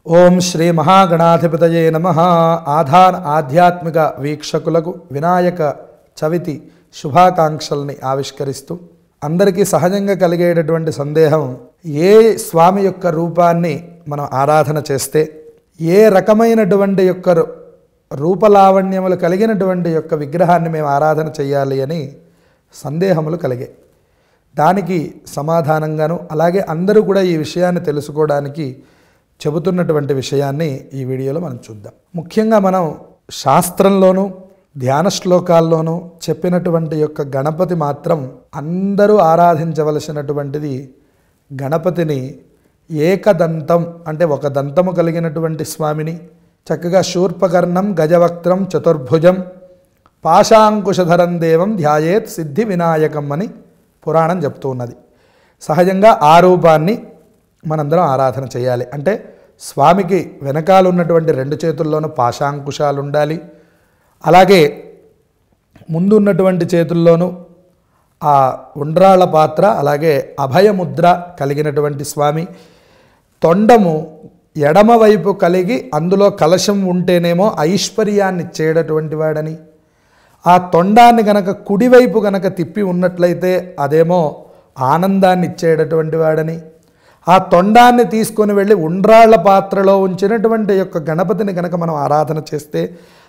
ఓం శ్రీ మహాగణాధిపతయే నమ ఆధార్ ఆధ్యాత్మిక వీక్షకులకు వినాయక చవితి శుభాకాంక్షల్ని ఆవిష్కరిస్తూ అందరికీ సహజంగా కలిగేటటువంటి సందేహం ఏ స్వామి యొక్క రూపాన్ని మనం ఆరాధన చేస్తే ఏ రకమైనటువంటి యొక్క రు- రూపలావణ్యములు కలిగినటువంటి యొక్క విగ్రహాన్ని మేము ఆరాధన చేయాలి అని సందేహములు కలిగాయి దానికి సమాధానంగాను అలాగే అందరూ కూడా ఈ విషయాన్ని తెలుసుకోవడానికి చెబుతున్నటువంటి విషయాన్ని ఈ వీడియోలో మనం చూద్దాం ముఖ్యంగా మనం శాస్త్రంలోనూ ధ్యాన శ్లోకాల్లోనూ చెప్పినటువంటి యొక్క గణపతి మాత్రం అందరూ ఆరాధించవలసినటువంటిది గణపతిని ఏకదంతం అంటే ఒక దంతము కలిగినటువంటి స్వామిని చక్కగా శూర్పకర్ణం గజవక్త్రం చతుర్భుజం పాశాంకుశధరం దేవం ధ్యాయేత్ సిద్ధి వినాయకం అని పురాణం చెప్తూ ఉన్నది సహజంగా ఆ రూపాన్ని మనందరం ఆరాధన చేయాలి అంటే స్వామికి వెనకాల ఉన్నటువంటి రెండు చేతుల్లోనూ పాశాంకుశాలు ఉండాలి అలాగే ముందు ఉన్నటువంటి చేతుల్లోనూ ఆ ఉండ్రాళ్ళ పాత్ర అలాగే అభయముద్ర కలిగినటువంటి స్వామి తొండము ఎడమవైపు కలిగి అందులో కలశం ఉంటేనేమో ఐశ్వర్యాన్ని ఇచ్చేటటువంటి వాడని ఆ తొండాన్ని గనక కుడివైపు గనక తిప్పి ఉన్నట్లయితే అదేమో ఆనందాన్ని ఇచ్చేటటువంటి వాడని ఆ తొండాన్ని తీసుకొని వెళ్ళి ఉండ్రాళ్ల పాత్రలో ఉంచినటువంటి యొక్క గణపతిని గనక మనం ఆరాధన చేస్తే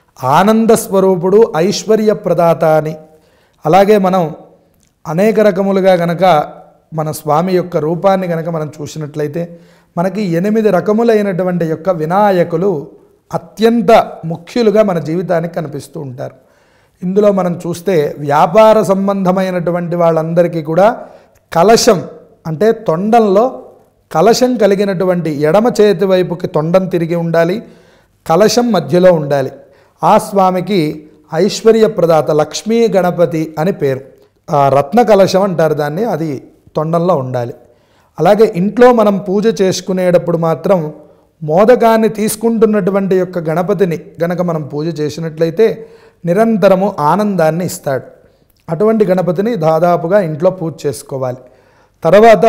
ఆనంద స్వరూపుడు ఐశ్వర్య ప్రదాత అని అలాగే మనం అనేక రకములుగా గనక మన స్వామి యొక్క రూపాన్ని గనక మనం చూసినట్లయితే మనకి ఎనిమిది రకములైనటువంటి యొక్క వినాయకులు అత్యంత ముఖ్యులుగా మన జీవితానికి కనిపిస్తూ ఉంటారు ఇందులో మనం చూస్తే వ్యాపార సంబంధమైనటువంటి వాళ్ళందరికీ కూడా కలశం అంటే తొండంలో కలశం కలిగినటువంటి ఎడమ చేతి వైపుకి తొండం తిరిగి ఉండాలి కలశం మధ్యలో ఉండాలి ఆ స్వామికి ఐశ్వర్య ప్రదాత లక్ష్మీ గణపతి అని పేరు ఆ రత్న కలశం అంటారు దాన్ని అది తొండంలో ఉండాలి అలాగే ఇంట్లో మనం పూజ చేసుకునేటప్పుడు మాత్రం మోదకాన్ని తీసుకుంటున్నటువంటి యొక్క గణపతిని గనక మనం పూజ చేసినట్లయితే నిరంతరము ఆనందాన్ని ఇస్తాడు అటువంటి గణపతిని దాదాపుగా ఇంట్లో పూజ చేసుకోవాలి తర్వాత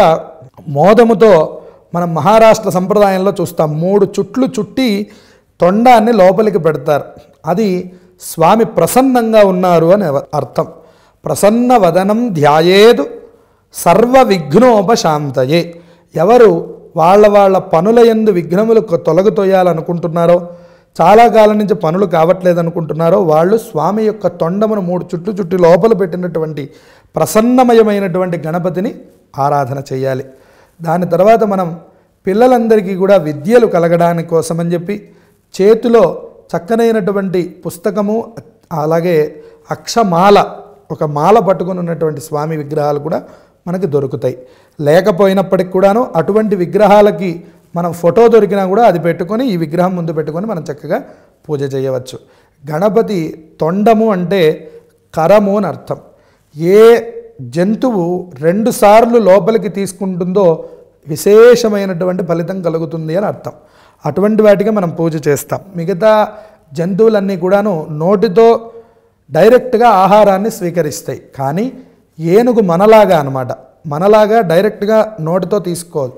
మోదముతో మనం మహారాష్ట్ర సంప్రదాయంలో చూస్తాం మూడు చుట్లు చుట్టి తొండాన్ని లోపలికి పెడతారు అది స్వామి ప్రసన్నంగా ఉన్నారు అని అర్థం ప్రసన్న వదనం ధ్యాయేదు సర్వ విఘ్నోపశాంతయే ఎవరు వాళ్ళ వాళ్ళ పనుల ఎందు విఘ్నములు కొ- తొలగుతోయాలనుకుంటున్నారో చాలా కాలం నుంచి పనులు కావట్లేదు అనుకుంటున్నారో వాళ్ళు స్వామి యొక్క తొండమును మూడు చుట్టు చుట్టి లోపల పెట్టినటువంటి ప్రసన్నమయమైనటువంటి గణపతిని ఆరాధన చేయాలి దాని తర్వాత మనం పిల్లలందరికీ కూడా విద్యలు కలగడానికి కోసమని చెప్పి చేతిలో చక్కనైనటువంటి పుస్తకము అలాగే అక్షమాల ఒక మాల పట్టుకుని ఉన్నటువంటి స్వామి విగ్రహాలు కూడా మనకి దొరుకుతాయి లేకపోయినప్పటికి కూడాను అటువంటి విగ్రహాలకి మనం ఫోటో దొరికినా కూడా అది పెట్టుకొని ఈ విగ్రహం ముందు పెట్టుకొని మనం చక్కగా పూజ చేయవచ్చు గణపతి తొండము అంటే కరము అని అర్థం ఏ జంతువు రెండుసార్లు లోపలికి తీసుకుంటుందో విశేషమైనటువంటి ఫలితం కలుగుతుంది అని అర్థం అటువంటి వాటికి మనం పూజ చేస్తాం మిగతా జంతువులన్నీ కూడాను నోటితో డైరెక్ట్గా ఆహారాన్ని స్వీకరిస్తాయి కానీ ఏనుగు మనలాగా అన్నమాట మనలాగా డైరెక్ట్గా నోటితో తీసుకోదు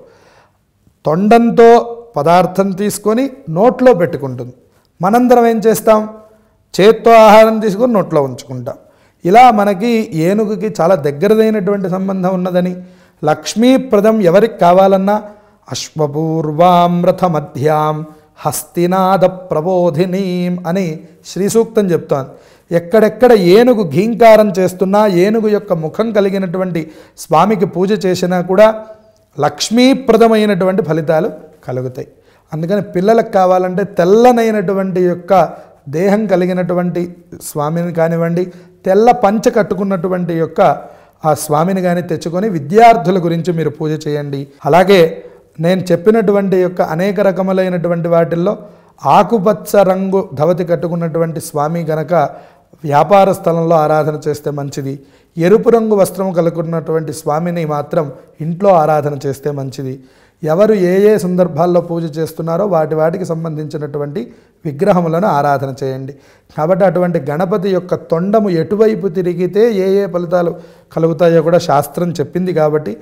తొండంతో పదార్థం తీసుకొని నోట్లో పెట్టుకుంటుంది మనందరం ఏం చేస్తాం చేత్తో ఆహారం తీసుకొని నోట్లో ఉంచుకుంటాం ఇలా మనకి ఏనుగుకి చాలా దగ్గరదైనటువంటి సంబంధం ఉన్నదని లక్ష్మీప్రదం ఎవరికి కావాలన్నా అశ్వపూర్వామృత మధ్యాం హస్తినాద ప్రబోధినీం అని శ్రీ సూక్తం చెప్తోంది ఎక్కడెక్కడ ఏనుగు ఘీంకారం చేస్తున్నా ఏనుగు యొక్క ముఖం కలిగినటువంటి స్వామికి పూజ చేసినా కూడా లక్ష్మీప్రదమైనటువంటి ఫలితాలు కలుగుతాయి అందుకని పిల్లలకు కావాలంటే తెల్లనైనటువంటి యొక్క దేహం కలిగినటువంటి స్వామిని కానివ్వండి తెల్ల పంచ కట్టుకున్నటువంటి యొక్క ఆ స్వామిని కానీ తెచ్చుకొని విద్యార్థుల గురించి మీరు పూజ చేయండి అలాగే నేను చెప్పినటువంటి యొక్క అనేక రకములైనటువంటి వాటిల్లో ఆకుపచ్చ రంగు ధవతి కట్టుకున్నటువంటి స్వామి గనక వ్యాపార స్థలంలో ఆరాధన చేస్తే మంచిది ఎరుపు రంగు వస్త్రం కలుగున్నటువంటి స్వామిని మాత్రం ఇంట్లో ఆరాధన చేస్తే మంచిది ఎవరు ఏ ఏ సందర్భాల్లో పూజ చేస్తున్నారో వాటి వాటికి సంబంధించినటువంటి విగ్రహములను ఆరాధన చేయండి కాబట్టి అటువంటి గణపతి యొక్క తొండము ఎటువైపు తిరిగితే ఏ ఏ ఫలితాలు కలుగుతాయో కూడా శాస్త్రం చెప్పింది కాబట్టి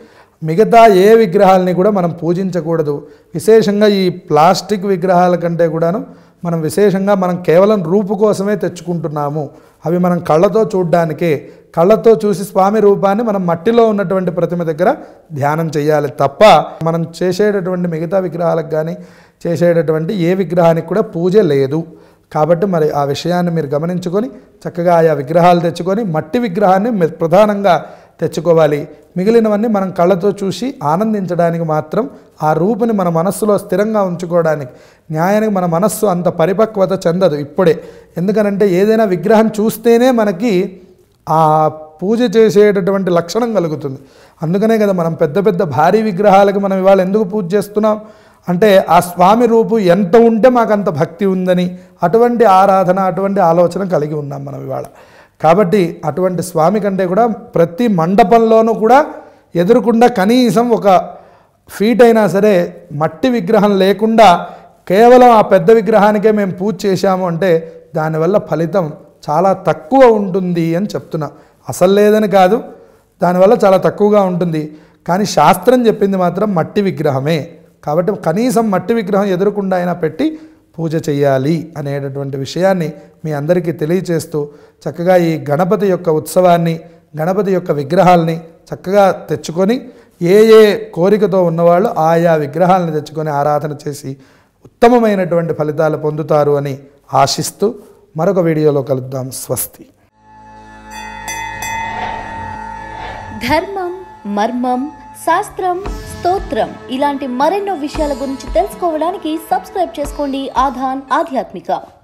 మిగతా ఏ విగ్రహాలని కూడా మనం పూజించకూడదు విశేషంగా ఈ ప్లాస్టిక్ విగ్రహాల కంటే కూడాను మనం విశేషంగా మనం కేవలం రూపు కోసమే తెచ్చుకుంటున్నాము అవి మనం కళ్ళతో చూడ్డానికే కళ్ళతో చూసి స్వామి రూపాన్ని మనం మట్టిలో ఉన్నటువంటి ప్రతిమ దగ్గర ధ్యానం చేయాలి తప్ప మనం చేసేటటువంటి మిగతా విగ్రహాలకు కానీ చేసేటటువంటి ఏ విగ్రహానికి కూడా పూజ లేదు కాబట్టి మరి ఆ విషయాన్ని మీరు గమనించుకొని చక్కగా ఆయా విగ్రహాలు తెచ్చుకొని మట్టి విగ్రహాన్ని మీరు ప్రధానంగా తెచ్చుకోవాలి మిగిలినవన్నీ మనం కళ్ళతో చూసి ఆనందించడానికి మాత్రం ఆ రూపుని మన మనస్సులో స్థిరంగా ఉంచుకోవడానికి న్యాయానికి మన మనస్సు అంత పరిపక్వత చెందదు ఇప్పుడే ఎందుకనంటే ఏదైనా విగ్రహం చూస్తేనే మనకి ఆ పూజ చేసేటటువంటి లక్షణం కలుగుతుంది అందుకనే కదా మనం పెద్ద పెద్ద భారీ విగ్రహాలకు మనం ఇవాళ ఎందుకు పూజ చేస్తున్నాం అంటే ఆ స్వామి రూపు ఎంత ఉంటే మాకు అంత భక్తి ఉందని అటువంటి ఆరాధన అటువంటి ఆలోచన కలిగి ఉన్నాం మనం ఇవాళ కాబట్టి అటువంటి స్వామి కంటే కూడా ప్రతి మండపంలోనూ కూడా ఎదురుకుండా కనీసం ఒక ఫీట్ అయినా సరే మట్టి విగ్రహం లేకుండా కేవలం ఆ పెద్ద విగ్రహానికే మేము పూజ చేశాము అంటే దానివల్ల ఫలితం చాలా తక్కువ ఉంటుంది అని చెప్తున్నా అసలు లేదని కాదు దానివల్ల చాలా తక్కువగా ఉంటుంది కానీ శాస్త్రం చెప్పింది మాత్రం మట్టి విగ్రహమే కాబట్టి కనీసం మట్టి విగ్రహం ఎదురకుండా అయినా పెట్టి పూజ చేయాలి అనేటటువంటి విషయాన్ని మీ అందరికీ తెలియచేస్తూ చక్కగా ఈ గణపతి యొక్క ఉత్సవాన్ని గణపతి యొక్క విగ్రహాల్ని చక్కగా తెచ్చుకొని ఏ ఏ కోరికతో ఉన్నవాళ్ళు ఆయా విగ్రహాలను తెచ్చుకొని ఆరాధన చేసి ఉత్తమమైనటువంటి ఫలితాలు పొందుతారు అని ఆశిస్తూ మరొక వీడియోలో కలుద్దాం స్వస్తి ధర్మం మర్మం శాస్త్రం స్తోత్రం ఇలాంటి మరెన్నో విషయాల గురించి తెలుసుకోవడానికి సబ్స్క్రైబ్ చేసుకోండి ఆధాన్ ఆధ్యాత్మిక